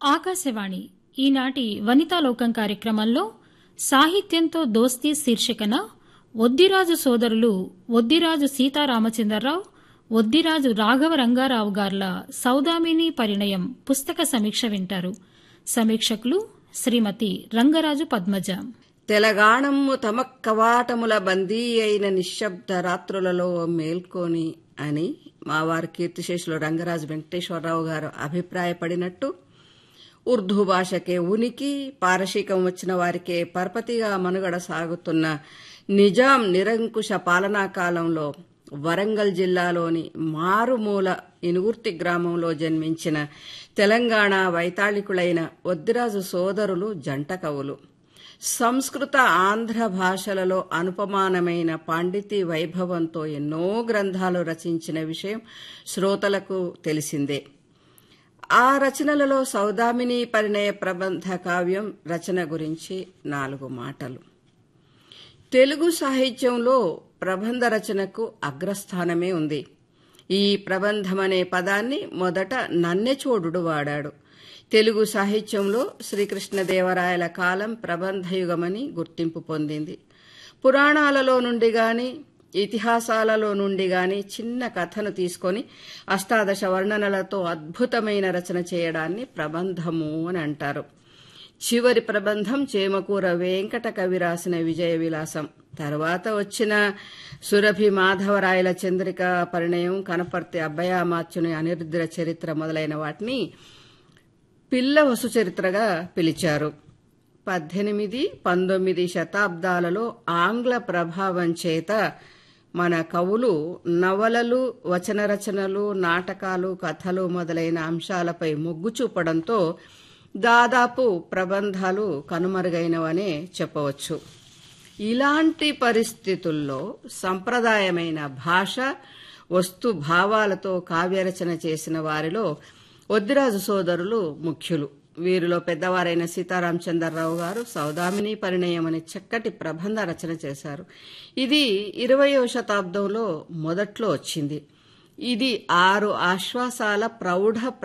ఆకాశవాణి ఈనాటి వనితాలోకం కార్యక్రమంలో సాహిత్యంతో దోస్తీ శీర్షికన ఒద్దిరాజు సోదరులు ఒద్దిరాజు సీతారామచంద్రరావు ఒద్దిరాజు రాఘవ రంగారావు గార్ల సౌదామిని పరిణయం పుస్తక సమీక్ష వింటారు సమీక్షకులు శ్రీమతి రంగరాజు పద్మజ తెలగాణమ్ము తమ కవాటముల బందీ అయిన నిశ్శబ్ద రాత్రులలో మేల్కొని అని మా వారి కీర్తిశేషులు రంగరాజు వెంకటేశ్వరరావు గారు అభిప్రాయపడినట్టు ఉర్దూ భాషకే ఉనికి పారశీకం వచ్చిన వారికే పరపతిగా మనుగడ సాగుతున్న నిజాం నిరంకుశ పాలనా కాలంలో వరంగల్ జిల్లాలోని మారుమూల ఇనుగుర్తి గ్రామంలో జన్మించిన తెలంగాణ వైతాళికులైన ఒద్దిరాజు సోదరులు జంట కవులు సంస్కృత ఆంధ్ర భాషలలో అనుపమానమైన పాండితీ వైభవంతో ఎన్నో గ్రంథాలు రచించిన విషయం శ్రోతలకు తెలిసిందే ఆ రచనలలో సౌదామిని పరిణయ ప్రబంధ కావ్యం రచన గురించి నాలుగు మాటలు తెలుగు సాహిత్యంలో ప్రబంధ రచనకు అగ్రస్థానమే ఉంది ఈ ప్రబంధమనే పదాన్ని మొదట నన్నెచోడుడు వాడాడు తెలుగు సాహిత్యంలో శ్రీకృష్ణదేవరాయల కాలం ప్రబంధయుగమని గుర్తింపు పొందింది పురాణాలలో నుండి గాని ఇతిహాసాలలో నుండి గాని చిన్న కథను తీసుకొని అష్టాదశ వర్ణనలతో అద్భుతమైన రచన చేయడాన్ని ప్రబంధము అని అంటారు చివరి ప్రబంధం చేమకూర వెంకట కవి రాసిన విజయ విలాసం తర్వాత వచ్చిన సురభి మాధవరాయల చంద్రిక పరిణయం కనపర్తి అబ్బయామాత్యుని అనిరుద్ర చరిత్ర మొదలైన వాటిని పిల్ల వసు చరిత్రగా పిలిచారు పద్దెనిమిది పంతొమ్మిది శతాబ్దాలలో ఆంగ్ల ప్రభావం చేత మన కవులు నవలలు వచన రచనలు నాటకాలు కథలు మొదలైన అంశాలపై మొగ్గు చూపడంతో దాదాపు ప్రబంధాలు కనుమరుగైనవనే చెప్పవచ్చు ఇలాంటి పరిస్థితుల్లో సంప్రదాయమైన భాష వస్తు భావాలతో కావ్యరచన చేసిన వారిలో ఒద్దిరాజు సోదరులు ముఖ్యులు వీరిలో పెద్దవారైన సీతారామచంద్రరావు గారు సౌదామిని పరిణయం అనే చక్కటి ప్రబంధ రచన చేశారు ఇది ఇరవయో శతాబ్దంలో మొదట్లో వచ్చింది ఇది ఆరు ఆశ్వాసాల ప్రౌఢ